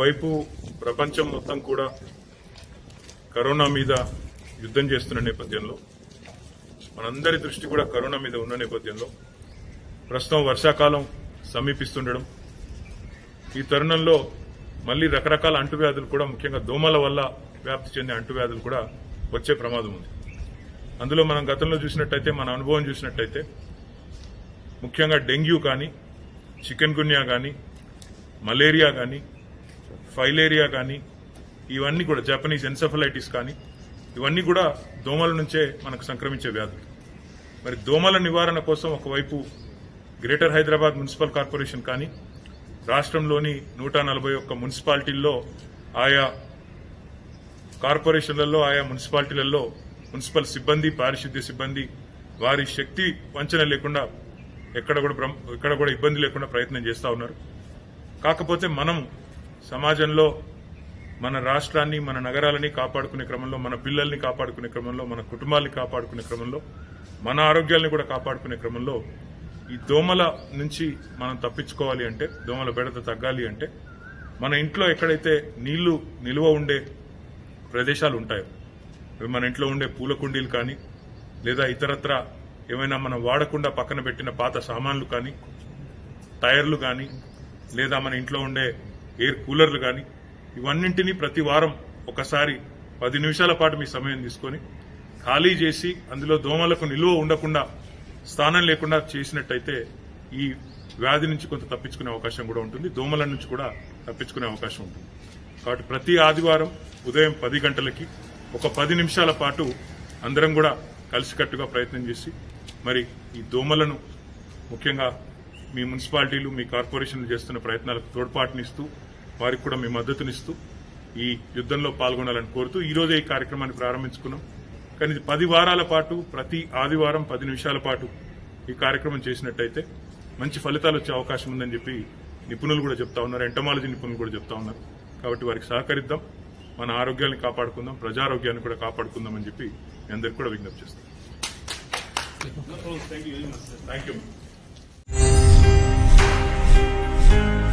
ఒకవైపు ప్రపంచం మొత్తం కూడా కరోనా మీద యుద్ధం చేస్తున్న నేపథ్యంలో మనందరి దృష్టి కూడా కరోనా మీద ఉన్న నేపథ్యంలో ప్రస్తుతం వర్షాకాలం సమీపిస్తుండడం ఈ తరుణంలో మళ్లీ రకరకాల అంటువ్యాధులు కూడా ముఖ్యంగా దోమల వల్ల వ్యాప్తి చెందే అంటువ్యాధులు కూడా వచ్చే ప్రమాదం ఉంది అందులో మనం గతంలో చూసినట్టయితే మన అనుభవం చూసినట్టయితే ముఖ్యంగా డెంగ్యూ కానీ చికెన్ గున్యా కానీ మలేరియా కానీ ఫైలేరియా కానీ ఇవన్నీ కూడా జపనీస్ ఎన్సెఫలైటిస్ కానీ ఇవన్నీ కూడా దోమల నుంచే మనకు సంక్రమించే వ్యాధులు మరి దోమల నివారణ కోసం ఒకవైపు గ్రేటర్ హైదరాబాద్ మున్సిపల్ కార్పొరేషన్ కానీ రాష్ట్రంలోని నూట నలభై ఒక్క మున్సిపాలిటీల్లో ఆయా కార్పొరేషన్లలో ఆయా మున్సిపాలిటీలలో మున్సిపల్ సిబ్బంది పారిశుద్ధ్య సిబ్బంది వారి శక్తి వంచన లేకుండా ఎక్కడ కూడా బ్రహ్మ- ఎక్కడ కూడా ఇబ్బంది లేకుండా ప్రయత్నం చేస్తా ఉన్నారు కాకపోతే మనం సమాజంలో మన రాష్ట్రాన్ని మన నగరాలని కాపాడుకునే క్రమంలో మన పిల్లల్ని కాపాడుకునే క్రమంలో మన కుటుంబాల్ని కాపాడుకునే క్రమంలో మన ఆరోగ్యాల్ని కూడా కాపాడుకునే క్రమంలో ఈ దోమల నుంచి మనం తప్పించుకోవాలి అంటే దోమల బెడత తగ్గాలి అంటే మన ఇంట్లో ఎక్కడైతే నీళ్లు నిల్వ ఉండే ప్రదేశాలు ఉంటాయో అవి మన ఇంట్లో ఉండే పూల కుండీలు కానీ లేదా ఇతరత్ర ఏమైనా మనం వాడకుండా పక్కన పెట్టిన పాత సామాన్లు కానీ టైర్లు కానీ లేదా మన ఇంట్లో ఉండే ఎయిర్ కూలర్లు కానీ ఇవన్నింటినీ ప్రతి వారం ఒకసారి పది నిమిషాల పాటు మీ సమయం తీసుకొని ఖాళీ చేసి అందులో దోమలకు నిల్వ ఉండకుండా స్థానం లేకుండా చేసినట్టయితే ఈ వ్యాధి నుంచి కొంత తప్పించుకునే అవకాశం కూడా ఉంటుంది దోమల నుంచి కూడా తప్పించుకునే అవకాశం ఉంటుంది కాబట్టి ప్రతి ఆదివారం ఉదయం పది గంటలకి ఒక పది నిమిషాల పాటు అందరం కూడా కలిసికట్టుగా ప్రయత్నం చేసి మరి ఈ దోమలను ముఖ్యంగా మీ మున్సిపాలిటీలు మీ కార్పొరేషన్లు చేస్తున్న ప్రయత్నాలకు తోడ్పాటునిస్తూ వారికి కూడా మీ మద్దతునిస్తూ ఈ యుద్ధంలో పాల్గొనాలని కోరుతూ ఈ రోజే ఈ కార్యక్రమాన్ని ప్రారంభించుకున్నాం కానీ ఇది పది వారాల పాటు ప్రతి ఆదివారం పది నిమిషాల పాటు ఈ కార్యక్రమం చేసినట్టయితే మంచి ఫలితాలు వచ్చే అవకాశం ఉందని చెప్పి నిపుణులు కూడా చెప్తా ఉన్నారు ఎంటమాలజీ నిపుణులు కూడా చెప్తా ఉన్నారు కాబట్టి వారికి సహకరిద్దాం మన ఆరోగ్యాన్ని కాపాడుకుందాం ప్రజారోగ్యాన్ని కూడా కాపాడుకుందాం అని చెప్పి మీ అందరికీ కూడా విజ్ఞప్తి చేస్తాం థ్యాంక్ యూ